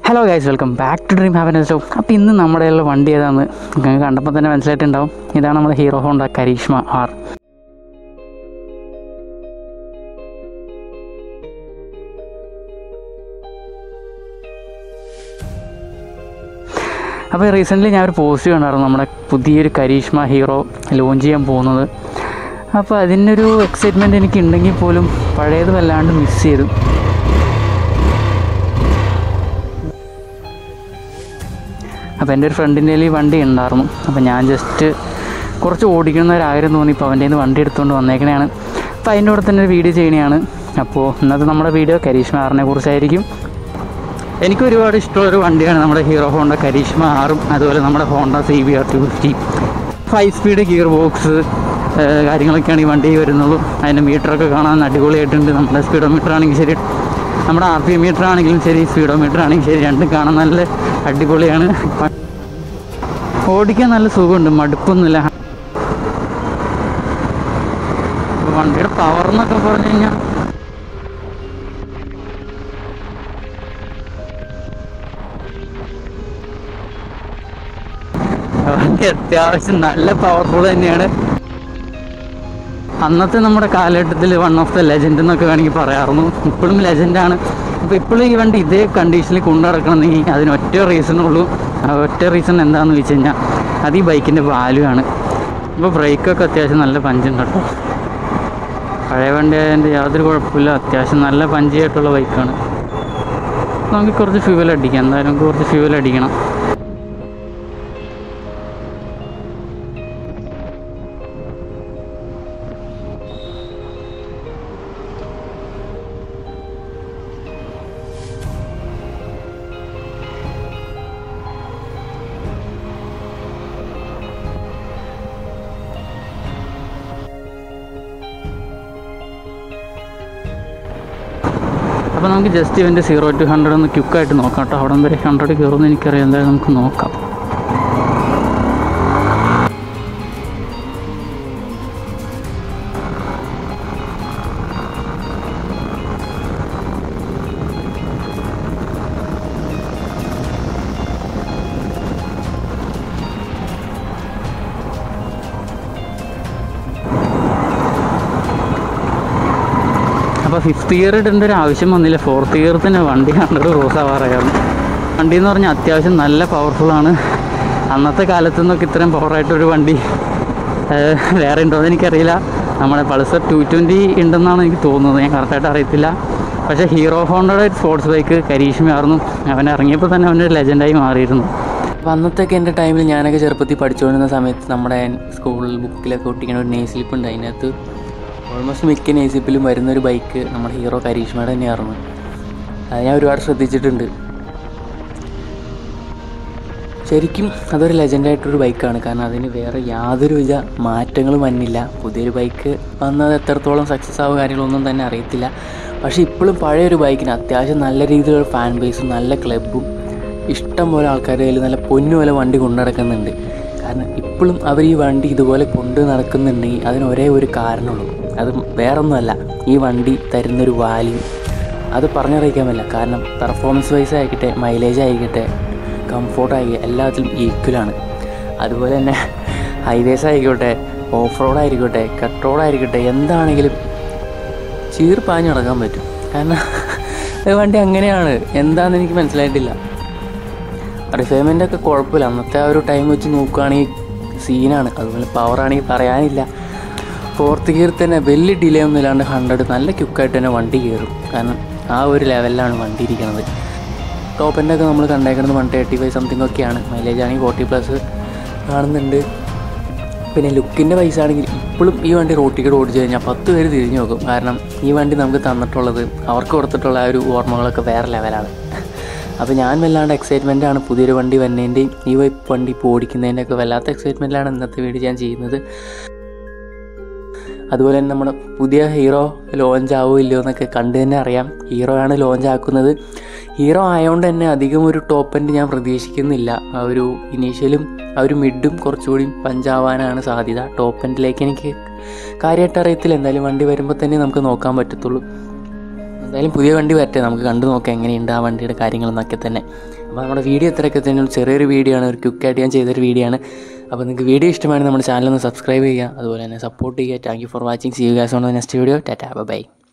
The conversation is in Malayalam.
Hello guys welcome back to dream happiness show അപ്പോൾ ഇന്ന് നമ്മുടെ ഉള്ള വണ്ടി ഏതാണെന്ന് നിങ്ങൾക്ക് കണ്ടപ്പോൾ തന്നെ മനസ്സിലായിട്ടുണ്ടാവും ഇതാണ് നമ്മുടെ ഹീറോ ഹോണ്ട കരീഷ്മ ആർ അപ്പോൾ റീസെൻ്റ്ലി ഞാൻ ഒരു പോസ്റ്റ് കണ്ടായിരുന്നു നമ്മുടെ പുതിയൊരു കരീഷ്മ ഹീറോ ലോഞ്ച് ചെയ്യാൻ പോകുന്നത് അപ്പോൾ അതിനൊരു എക്സൈറ്റ്മെൻറ്റ് എനിക്ക് ഉണ്ടെങ്കിൽ പോലും പഴയത് വല്ലാണ്ട് മിസ് ചെയ്തു അപ്പോൾ എൻ്റെ ഒരു ഫ്രണ്ടിൻ്റെ കയ്യിൽ ഈ വണ്ടി ഉണ്ടായിരുന്നു അപ്പോൾ ഞാൻ ജസ്റ്റ് കുറച്ച് ഓടിക്കുന്ന ഒരു ആഗ്രഹം തോന്നി ഇപ്പോൾ അവൻ്റെ നിന്ന് വണ്ടി എടുത്തുകൊണ്ട് വന്നേക്കണയാണ് അപ്പോൾ അതിൻ്റെ കൂടെ തന്നെ ഒരു വീഡിയോ ചെയ്യണതാണ് അപ്പോൾ ഇന്നത്തെ നമ്മുടെ വീഡിയോ കരീഷ്മ ആറിനെ കുറിച്ചായിരിക്കും എനിക്ക് ഒരുപാട് ഇഷ്ടമുള്ളൊരു വണ്ടിയാണ് നമ്മുടെ ഹീറോ ഹോണ്ട കരീഷ്മ ആറും അതുപോലെ നമ്മുടെ Honda C B R two fifty five speed gear box കാര്യങ്ങളൊക്കെയാണ് ഈ വണ്ടി വരുന്നതും അതിൻ്റെ മീറ്ററൊക്കെ കാണാൻ അടിപൊളിയായിട്ടുണ്ട് നമ്മുടെ സ്പീഡോമീറ്റർ ആണെങ്കിൽ ശരി നമ്മുടെ ആർ പി എം മീറ്റർ ആണെങ്കിലും ശരി സ്പീഡോമീറ്റർ ആണെങ്കിലും ശരി രണ്ടും കാണാൻ നല്ല അടിപൊളിയാണ് ഓടിക്കാൻ നല്ല സുഖമുണ്ട് മടുപ്പൊന്നുമില്ല വണ്ടിയുടെ പവർ എന്നൊക്കെ പറഞ്ഞു കഴിഞ്ഞാൽ വണ്ടി അത്യാവശ്യം നല്ല പവർഫുൾ തന്നെയാണ് അന്നത്തെ നമ്മുടെ കാലഘട്ടത്തിൽ വൺ ഓഫ് ദ ലെജൻഡ് എന്നൊക്കെ വേണമെങ്കിൽ പറയാറുന്നു ഇപ്പോഴും ലെജൻഡാണ് അപ്പോൾ ഇപ്പോഴും ഈ വണ്ടി ഇതേ കണ്ടീഷനിൽ കൊണ്ടു നടക്കണമെങ്കിൽ അതിന് ഒറ്റ റീസണുള്ളൂ ആ ഒറ്റ റീസൺ എന്താണെന്ന് വെച്ച് കഴിഞ്ഞാൽ അത് ഈ ബൈക്കിൻ്റെ വാല്യൂ ആണ് ഇപ്പോൾ ബ്രേക്കൊക്കെ അത്യാവശ്യം നല്ല പഞ്ചുണ്ട് കേട്ടോ പഴയ വണ്ടി ആയതിൻ്റെ യാതൊരു കുഴപ്പമില്ല അത്യാവശ്യം നല്ല പഞ്ചിയായിട്ടുള്ള ബൈക്കാണ് നമുക്ക് കുറച്ച് ഫ്യൂവൽ അടിക്കാം എന്തായാലും നമുക്ക് കുറച്ച് ഫ്യൂവൽ അടിക്കണം അപ്പോൾ നമുക്ക് ജസ്റ്റ് ഇവൻ്റെ സീറോ ടു ഹൺഡ്രഡ് ഒന്ന് ക്യുക്കായിട്ട് നോക്കാം കേട്ടോ അവിടെ വരെ ഹൺഡ്രഡ് കയറുമെന്ന് എനിക്കറിയാം എന്തായാലും നമുക്ക് നോക്കാം അപ്പോൾ ഫിഫ്ത്ത് ഇയർ ഇടേണ്ട ഒരു ആവശ്യം വന്നില്ല ഫോർത്ത് ഇയർ തന്നെ വണ്ടി ഹൺഡ്രഡ് ക്രോസ് ആവാറായിരുന്നു വണ്ടി എന്ന് പറഞ്ഞാൽ അത്യാവശ്യം നല്ല പവർഫുള്ളാണ് അന്നത്തെ കാലത്തു നിന്നൊക്കെ ഇത്രയും പവറായിട്ടൊരു വണ്ടി ഏഹ്, വേറെ ഉണ്ടോ എന്ന് എനിക്കറിയില്ല നമ്മുടെ പൾസർ ടു ട്വൻറ്റി ഉണ്ടെന്നാണ് എനിക്ക് തോന്നുന്നത് ഞാൻ കറക്റ്റായിട്ട് അറിയത്തില്ല പക്ഷേ ഹീറോ ഹോണ്ടയുടെ ഒരു സ്പോർട്സ് ബൈക്ക് കരീഷ്മയായിരുന്നു അവൻ ഇറങ്ങിയപ്പോൾ തന്നെ അവൻ്റെ ഒരു ലെജൻഡായി മാറിയിരുന്നു അപ്പോൾ അന്നത്തെയൊക്കെ എൻ്റെ ടൈമിൽ ഞാനൊക്കെ ചെറുപ്പത്തിൽ പഠിച്ചുകൊണ്ടിരുന്ന സമയത്ത് നമ്മുടെ സ്കൂൾ ബുക്കിലൊക്കെ ഒട്ടിക്കുന്ന ഒരു നെയ് സ്ലിപ്പ് ഉണ്ട് അതിനകത്ത് ഓൾമോസ്റ്റ് മിക്ക നെയ്സിപ്പിലും വരുന്നൊരു ബൈക്ക് നമ്മുടെ ഹീറോ കരീഷ്മയുടെ തന്നെയായിരുന്നു അത് ഞാൻ ഒരുപാട് ശ്രദ്ധിച്ചിട്ടുണ്ട് ശരിക്കും അതൊരു ലെജൻഡായിട്ടൊരു ബൈക്കാണ് കാരണം അതിന് വേറെ യാതൊരുവിധ മാറ്റങ്ങളും വന്നില്ല പുതിയൊരു ബൈക്ക് വന്നത് എത്രത്തോളം സക്സസ് ആവുക കാര്യങ്ങളൊന്നും തന്നെ അറിയത്തില്ല പക്ഷേ ഇപ്പോഴും പഴയൊരു ബൈക്കിന് അത്യാവശ്യം നല്ല രീതിയിലുള്ള ഫാൻ ബേസും നല്ല ക്ലബും ഇഷ്ടം പോലെ ആൾക്കാരുടെ കയ്യിൽ നല്ല പൊന്നു പോലെ വണ്ടി കൊണ്ടു നടക്കുന്നുണ്ട് കാരണം ഇപ്പോഴും അവർ ഈ വണ്ടി ഇതുപോലെ കൊണ്ട് നടക്കുന്നുണ്ടെങ്കിൽ അതിന് ഒരേ ഒരു കാരണമുള്ളൂ അത് വേറൊന്നുമല്ല ഈ വണ്ടി തരുന്നൊരു വാല്യൂ അത് പറഞ്ഞറിയിക്കാൻ പറ്റില്ല കാരണം പെർഫോമൻസ് വൈസ് ആയിക്കട്ടെ മൈലേജ് ആയിക്കട്ടെ കംഫോർട്ടായി എല്ലാത്തിലും ഈക്വലാണ് അതുപോലെ തന്നെ ഹൈവേസ് ആയിക്കോട്ടെ ഓഫ് റോഡ് ആയിരിക്കട്ടെ കട്ട് റോഡ് ആയിരിക്കട്ടെ എന്താണെങ്കിലും ചീർപ്പാഞ്ഞ് നടക്കാൻ പറ്റും കാരണം ഈ വണ്ടി അങ്ങനെയാണ് എന്താണെന്ന് എനിക്ക് മനസ്സിലായിട്ടില്ല റിഫൈൻമെൻ്റ് ഒക്കെ കുഴപ്പമില്ല അന്നത്തെ ആ ഒരു ടൈം വെച്ച് നോക്കുകയാണെങ്കിൽ സീനാണ് അതുപോലെ പവറാണെങ്കിൽ പറയാനില്ല ഫോർത്ത് ഗിയർ തന്നെ വലിയ ഡിലേ ഒന്നും ഇല്ലാണ്ട് ഹൺഡ്രഡ് നല്ല ക്യുക്കായിട്ട് തന്നെ വണ്ടി കയറും കാരണം ആ ഒരു ലെവലിലാണ് വണ്ടി ഇരിക്കുന്നത് ടോപ്പ് എൻ്റെ ഒക്കെ നമ്മൾ കണ്ടേക്കുന്നത് വൺ തേർട്ടി ഫൈവ് സംതിങ് ഒക്കെയാണ് മൈലേജ് ആണെങ്കിൽ ഫോർട്ടി പ്ലസ് കാണുന്നുണ്ട് പിന്നെ ലുക്കിൻ്റെ പൈസ ആണെങ്കിൽ ഇപ്പോഴും ഈ വണ്ടി റോട്ടിക്കൂടെ ഓടിച്ചു കഴിഞ്ഞാൽ പത്ത് പേര് തിരിഞ്ഞു നോക്കും കാരണം ഈ വണ്ടി നമുക്ക് തന്നിട്ടുള്ളത് അവർക്ക് കൊടുത്തിട്ടുള്ള ആ ഒരു ഓർമ്മകളൊക്കെ വേറെ ലെവലാണ് അപ്പോൾ ഞാൻ വല്ലാണ്ട് എക്സൈറ്റ്മെൻ്റ് ആണ് പുതിയൊരു വണ്ടി വന്നതിൻ്റെയും ഈ വണ്ടി ഇപ്പോൾ ഓടിക്കുന്നതിൻ്റെ ഒക്കെ വല്ലാത്ത എക്സൈറ്റ്മെൻറ്റിലാണ് ഇന്നത്തെ വീഡിയോ ഞാൻ ചെയ്യുന്നത് അതുപോലെ തന്നെ നമ്മുടെ പുതിയ ഹീറോ ലോഞ്ച് ആവുമോ ഇല്ലയോ എന്നൊക്കെ കണ്ടു തന്നെ അറിയാം ഹീറോ ആണ് ലോഞ്ച് ആക്കുന്നത് ഹീറോ ആയതുകൊണ്ട് തന്നെ അധികം ഒരു ടോപ്പ് എൻഡ് ഞാൻ പ്രതീക്ഷിക്കുന്നില്ല ആ ഒരു ഇനീഷ്യലും ആ ഒരു മിഡും കുറച്ചുകൂടി പഞ്ചാവാനാണ് സാധ്യത ടോപ്പ് എൻഡിലേക്ക് എനിക്ക് കാര്യമായിട്ട് അറിയത്തില്ല എന്തായാലും വണ്ടി വരുമ്പോൾ തന്നെ നമുക്ക് നോക്കാൻ പറ്റത്തുള്ളൂ എന്തായാലും പുതിയ വണ്ടി വരട്ടെ നമുക്ക് കണ്ടു നോക്കാം എങ്ങനെയുണ്ട് ആ വണ്ടിയുടെ കാര്യങ്ങളെന്നൊക്കെ തന്നെ അപ്പോൾ നമ്മുടെ വീഡിയോ ഇത്രയൊക്കെ തന്നെ ഉള്ളൂ. ചെറിയൊരു വീഡിയോ ആണ് ഒരു ക്വിക്കായിട്ട് ഞാൻ ചെയ്തൊരു വീഡിയോ ആണ് അപ്പോൾ നിങ്ങൾക്ക് വീഡിയോ ഇഷ്ടമാണെങ്കിൽ നമ്മുടെ ചാനൽ ഒന്ന് സബ്സ്ക്രൈബ് ചെയ്യുക അതുപോലെ തന്നെ സപ്പോർട്ട് ചെയ്യുക thank you for watching see you guys on next video tata by